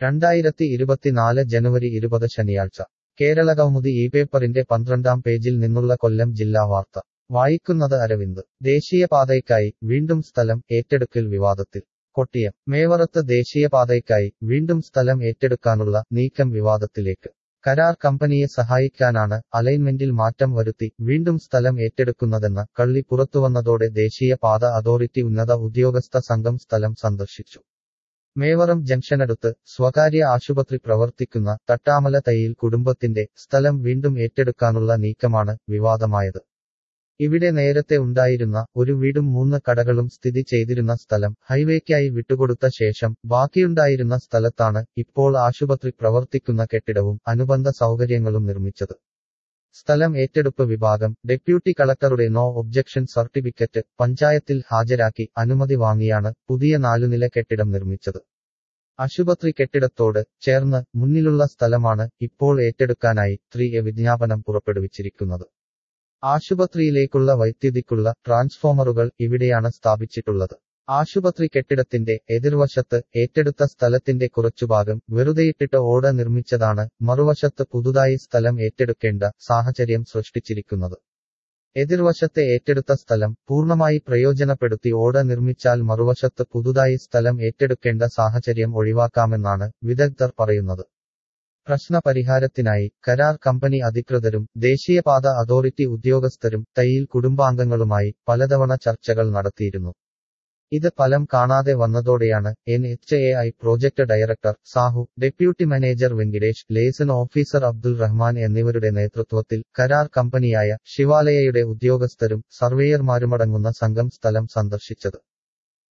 രണ്ടായിരത്തി ഇരുപത്തിനാല് ജനുവരി ഇരുപത് ശനിയാഴ്ച കേരളകൗമുദി ഈ പേപ്പറിന്റെ പന്ത്രണ്ടാം പേജിൽ നിന്നുള്ള കൊല്ലം ജില്ലാ വാർത്ത വായിക്കുന്നത് അരവിന്ദ് ദേശീയപാതയ്ക്കായി വീണ്ടും സ്ഥലം ഏറ്റെടുക്കൽ വിവാദത്തിൽ കൊട്ടിയം മേവറത്ത് ദേശീയപാതയ്ക്കായി വീണ്ടും സ്ഥലം ഏറ്റെടുക്കാനുള്ള നീക്കം വിവാദത്തിലേക്ക് കരാർ കമ്പനിയെ സഹായിക്കാനാണ് അലൈൻമെന്റിൽ മാറ്റം വരുത്തി വീണ്ടും സ്ഥലം ഏറ്റെടുക്കുന്നതെന്ന കള്ളി പുറത്തുവന്നതോടെ ദേശീയപാത അതോറിറ്റി ഉന്നത ഉദ്യോഗസ്ഥ സംഘം സ്ഥലം സന്ദർശിച്ചു മേവറം ജംഗ്ഷനടുത്ത് സ്വകാര്യ ആശുപത്രി പ്രവർത്തിക്കുന്ന തട്ടാമല തയ്യിൽ കുടുംബത്തിന്റെ സ്ഥലം വീണ്ടും ഏറ്റെടുക്കാനുള്ള നീക്കമാണ് വിവാദമായത് ഇവിടെ നേരത്തെ ഉണ്ടായിരുന്ന ഒരു വീടും മൂന്ന് കടകളും സ്ഥിതി ചെയ്തിരുന്ന സ്ഥലം ഹൈവേക്കായി വിട്ടുകൊടുത്ത ശേഷം ബാക്കിയുണ്ടായിരുന്ന സ്ഥലത്താണ് ഇപ്പോൾ ആശുപത്രി പ്രവർത്തിക്കുന്ന കെട്ടിടവും അനുബന്ധ സൗകര്യങ്ങളും നിർമ്മിച്ചത് സ്ഥലം ഏറ്റെടുപ്പ് വിഭാഗം ഡെപ്യൂട്ടി കളക്ടറുടെ നോ ഒബ്ജക്ഷൻ സർട്ടിഫിക്കറ്റ് പഞ്ചായത്തിൽ ഹാജരാക്കി അനുമതി വാങ്ങിയാണ് പുതിയ നാലുനില കെട്ടിടം നിർമ്മിച്ചത് ആശുപത്രി കെട്ടിടത്തോട് ചേർന്ന് മുന്നിലുള്ള സ്ഥലമാണ് ഇപ്പോൾ ഏറ്റെടുക്കാനായി ത്രീ എ വിജ്ഞാപനം പുറപ്പെടുവിച്ചിരിക്കുന്നത് ആശുപത്രിയിലേക്കുള്ള വൈദ്യുതിക്കുള്ള ട്രാൻസ്ഫോമറുകൾ ഇവിടെയാണ് സ്ഥാപിച്ചിട്ടുള്ളത് ആശുപത്രി കെട്ടിടത്തിന്റെ എതിർവശത്ത് ഏറ്റെടുത്ത സ്ഥലത്തിന്റെ കുറച്ചുഭാഗം വെറുതെയിട്ടിട്ട് ഓട നിർമ്മിച്ചതാണ് മറുവശത്ത് പുതുതായി സ്ഥലം ഏറ്റെടുക്കേണ്ട സാഹചര്യം സൃഷ്ടിച്ചിരിക്കുന്നത് എതിർവശത്തെ ഏറ്റെടുത്ത സ്ഥലം പൂർണ്ണമായി പ്രയോജനപ്പെടുത്തി ഓട നിർമ്മിച്ചാൽ മറുവശത്ത് പുതുതായി സ്ഥലം ഏറ്റെടുക്കേണ്ട സാഹചര്യം ഒഴിവാക്കാമെന്നാണ് വിദഗ്ധർ പറയുന്നത് പ്രശ്ന പരിഹാരത്തിനായി കരാർ കമ്പനി അധികൃതരും ദേശീയപാത അതോറിറ്റി ഉദ്യോഗസ്ഥരും തയ്യിൽ കുടുംബാംഗങ്ങളുമായി പലതവണ ചർച്ചകൾ നടത്തിയിരുന്നു ഇത് ഫലം കാണാതെ വന്നതോടെയാണ് N H A I project director Sahu deputy manager Venkatesh liaison officer Abdul Rahman എന്നിവരുടെ നേതൃത്വത്തിൽ കരാർ കമ്പനിയായ ശിവാലയയുടെ ഉദ്യോഗസ്ഥരും സർവേയർമാരുമടങ്ങുന്ന സംഘം സ്ഥലം സന്ദർശിച്ചത്